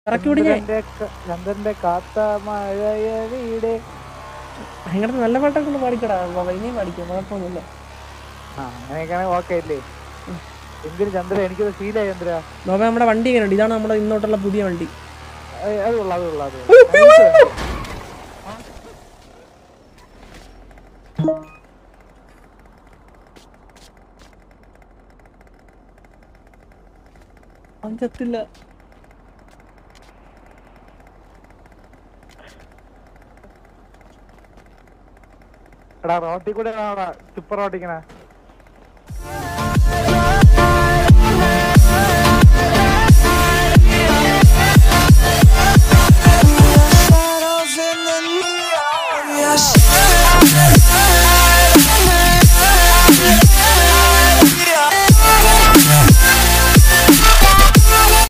ഇറക്കി വിടി ഞാൻ ചന്ദ്രന്റെ ക- ചന്ദ്രന്റെ കാത്ത മഴയ വീട് ഭയങ്കര നല്ല പാട്ടൊക്കെ ഒന്ന് പാടിക്കടാ വ- ഇനിയും പാടിക്കാം കുഴപ്പമൊന്നുമില്ല ആ അങ്ങനെയൊക്കെയാണെങ്കിൽ ഓക്കെ അല്ലേ എന്തിന് ചന്ദ്ര എനിക്കത് ഫീലായി ചന്ദ്ര നോക്ക നമ്മുടെ വണ്ടി എങ്ങനെ ഉണ്ട് ഇതാണ് നമ്മുടെ ഇന്നോട്ടുള്ള പുതിയ വണ്ടി അത് അത് കൊള്ളാം അത് കൊള്ളാം അത് കൊള്ളാം. അഞ്ചത്തില്ല എടാ റോട്ടിൽ കൂടെ ടിപ്പർ ഓട്ടിക്കണേ